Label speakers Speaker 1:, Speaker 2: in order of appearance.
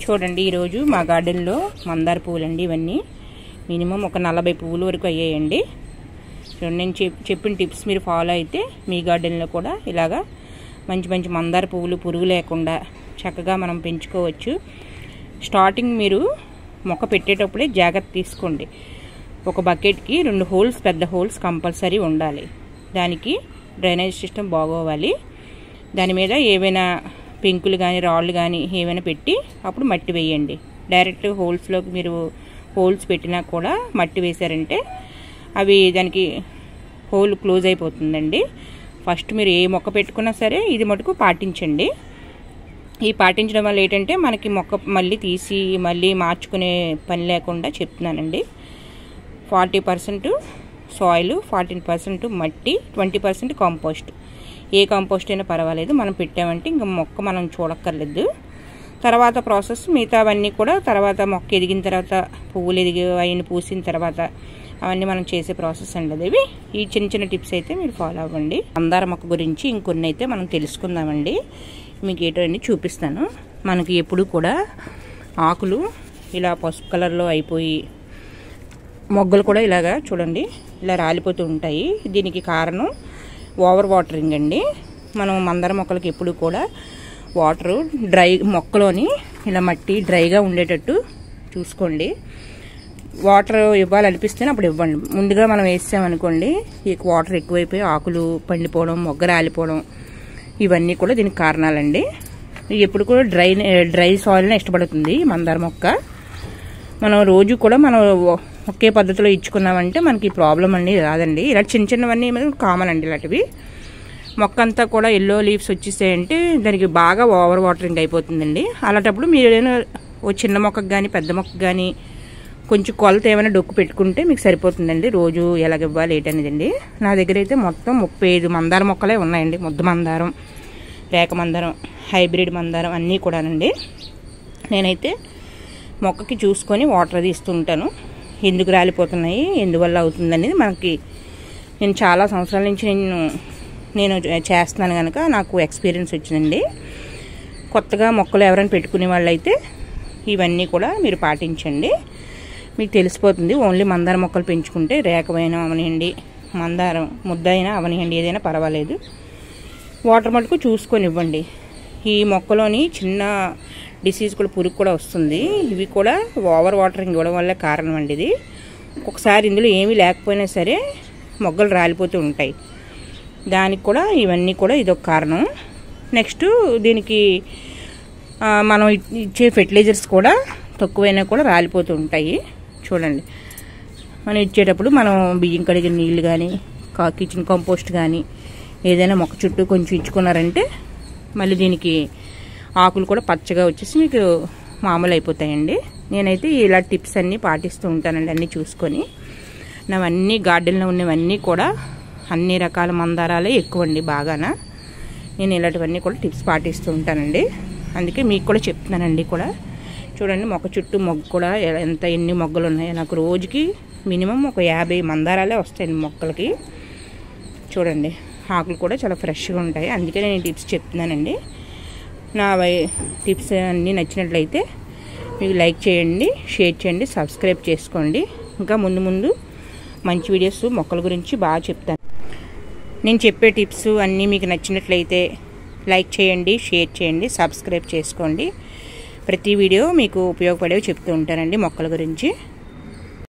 Speaker 1: చూడండి ఈరోజు మా గార్డెన్లో మందార పువ్వులండి ఇవన్నీ మినిమం ఒక నలభై పువ్వుల వరకు అయ్యాయండి చూడండి నేను చెప్- చెప్పిన టిప్స్ మీరు ఫాలో అయితే మీ గార్డెన్లో కూడా ఇలాగా మంచి మంచి మందార పువ్వులు పురుగు లేకుండా చక్కగా మనం పెంచుకోవచ్చు స్టార్టింగ్ మీరు మొక్క పెట్టేటప్పుడే జాగ్రత్త తీసుకోండి ఒక బకెట్కి రెండు హోల్స్ పెద్ద హోల్స్ కంపల్సరీ ఉండాలి దానికి డ్రైనేజ్ సిస్టమ్ బాగోవాలి దాని మీద ఏవైనా పెంకులు కానీ రాళ్ళు కానీ ఏమైనా పెట్టి అప్పుడు మట్టి వేయండి డైరెక్ట్ హోల్స్లోకి మీరు హోల్స్ పెట్టినా కూడా మట్టి వేశారంటే అవి దానికి హోల్ క్లోజ్ అయిపోతుందండి ఫస్ట్ మీరు ఏ మొక్క పెట్టుకున్నా సరే ఇది మటుకు పాటించండి ఈ పాటించడం వల్ల ఏంటంటే మనకి మొక్క మళ్ళీ తీసి మళ్ళీ మార్చుకునే పని లేకుండా చెప్తున్నానండి forty percent soil forty percent మట్టి ట్వంటీ పర్సెంట్ కాంపోస్ట్ ఏ కాంపోస్ట్ అయినా పర్వాలేదు మనం పెట్టామంటే ఇంకా మొక్క మనం చూడక్కర్లేదు తర్వాత ప్రాసెస్ మిగతావన్నీ కూడా తర్వాత మొక్క ఎదిగిన తర్వాత పువ్వులు ఎదిగి అయిన పూసిన తర్వాత అవన్నీ మనం చేసే ప్రాసెస్ అండి అదేవి ఈ చిన్న చిన్న టిప్స్ అయితే మీరు ఫాలో అవ్వండి మందార మొక్క గురించి ఇంకొన్ని అయితే మనం తెలుసుకుందామండి మీకు ఏటో అన్ని చూపిస్తాను మనకి ఎప్పుడు కూడా ఆకులు ఇలా పసుపు కలర్లో అయిపోయి మొగ్గలు కూడా ఇలాగా చూడండి ఇలా రాలిపోతూ ఉంటాయి దీనికి కారణం ఓవర్ వాటరింగ్ అండి మనం మందార మొక్కలకి ఎప్పుడు కూడా వాటరు డ్రై మొక్కలోని ఇలా మట్టి డ్రైగా ఉండేటట్టు చూసుకోండి వాటర్ ఇవ్వాలనిపిస్తేనే అప్పుడు ఇవ్వండి ముందుగా మనం వేసామనుకోండి ఈ వాటర్ ఎక్కువైపోయి ఆకులు పండిపోవడం మొగ్గ రాలిపోవడం ఇవన్నీ కూడా దీనికి కారణాలండి ఇది ఎప్పుడు కూడా డ్రై డ్రై సాయిల్ని ఇష్టపడుతుంది ఈ మందార మొక్క మనం రోజు కూడా మనం ఒకే పద్ధతిలో ఇచ్చుకున్నామంటే మనకి ప్రాబ్లం అనేది రాదండి ఇలా చిన్న చిన్నవన్నీ కామన్ అండి ఇలాంటివి మొక్క అంతా కూడా ఎల్లో లీవ్స్ వచ్చేసాయంటే దానికి బాగా ఓవర్ వాటరింగ్ అయిపోతుందండి అలాంటప్పుడు మీరు ఏదైనా ఓ చిన్న మొక్కకు కానీ పెద్ద మొక్కకు కానీ కొంచెం కొలత ఏమైనా డొక్కు పెట్టుకుంటే మీకు సరిపోతుందండి రోజు ఎలాగ ఇవ్వాలి ఏంటనేదండి నా దగ్గర అయితే మొత్తం ముప్పై ఐదు మందార మొక్కలే ఉన్నాయండి ముద్ద మందారం రేక మందారం హైబ్రిడ్ మందారం అన్నీ కూడానండి నేనైతే మొక్కకి చూసుకొని వాటర్ అది ఇస్తుంటాను ఎందుకు రాలిపోతున్నాయి ఎందువల్ల అవుతుంది అనేది మనకి నేను చాలా సంవత్సరాల నుంచి నేను నేను చేస్తున్నాను కనుక నాకు ఎక్స్పీరియన్స్ వచ్చిందండి కొత్తగా మొక్కలు ఎవరైనా పెట్టుకునే వాళ్ళైతే ఇవన్నీ కూడా మీరు పాటించండి మీకు తెలిసిపోతుంది ఓన్లీ మందార మొక్కలు పెంచుకుంటే రేకమైన అవనియండి మందారం ముద్ద అయినా అవనియండి ఏదైనా పర్వాలేదు వాటర్ మటుకు చూసుకొని ఇవ్వండి ఈ మొక్కలోని చిన్న డిసీజ్ కూడా పురుగు కూడా వస్తుంది ఇవి కూడా ఓవర్ వాటరింగ్ ఇవ్వడం వల్ల కారణం అండి ఇది ఒక్కొక్కసారి ఇందులో ఏమీ లేకపోయినా సరే మొగ్గలు రాలిపోతూ ఉంటాయి దానికి కూడా ఇవన్నీ కూడా ఇదొక కారణం నెక్స్ట్ దీనికి ఆ, మనం ఇ- ఇచ్చే ఫెర్టిలైజర్స్ కూడా తక్కువైనా కూడా రాలిపోతూ ఉంటాయి చూడండి మనం ఇచ్చేటప్పుడు మనం బియ్యం కడిగిన నీళ్ళు కానీ కిచెన్ కంపోస్ట్ కానీ ఏదైనా మొక్క చుట్టూ కొంచెం ఇచ్చుకున్నారంటే మళ్ళీ దీనికి ఆకులు కూడా పచ్చగా వచ్చేసి మీకు మామూలు అయిపోతాయండి నేనైతే ఇలా టిప్స్ అన్నీ పాటిస్తూ ఉంటానండి అన్నీ చూసుకొని నావన్నీ గార్డెన్లో ఉన్నవన్నీ కూడా అన్ని రకాల మందారాలే ఎక్కువ అండి బాగానా నేను ఇలాంటివన్నీ కూడా టిప్స్ పాటిస్తూ ఉంటానండి అందుకే మీకు కూడా చెప్తున్నానండి కూడా చూడండి మొక్క చుట్టూ మొగ్గ కూడా ఎ- ఎంత ఎన్ని మొగ్గలు ఉన్నాయో నాకు రోజుకి మినిమం ఒక యాభై మందారాలే వస్తాయండి మొక్కలకి చూడండి ఆకులు కూడా చాలా ఫ్రెష్గా ఉంటాయి అందుకే నేను ఈ టిప్స్ చెప్తున్నానండి నా వై టిప్స్ అన్నీ నచ్చినట్లయితే మీకు లైక్ చేయండి షేర్ చేయండి సబ్స్క్రైబ్ చేసుకోండి ఇంకా ముందు ముందు మంచి వీడియోస్ మొక్కల గురించి బాగా చెప్తాను నేను చెప్పే టిప్స్ అన్నీ మీకు నచ్చినట్లయితే లైక్ చేయండి షేర్ చేయండి సబ్స్క్రైబ్ చేసుకోండి ప్రతి వీడియో మీకు ఉపయోగపడేవి చెప్తూ ఉంటానండి మొక్కల గురించి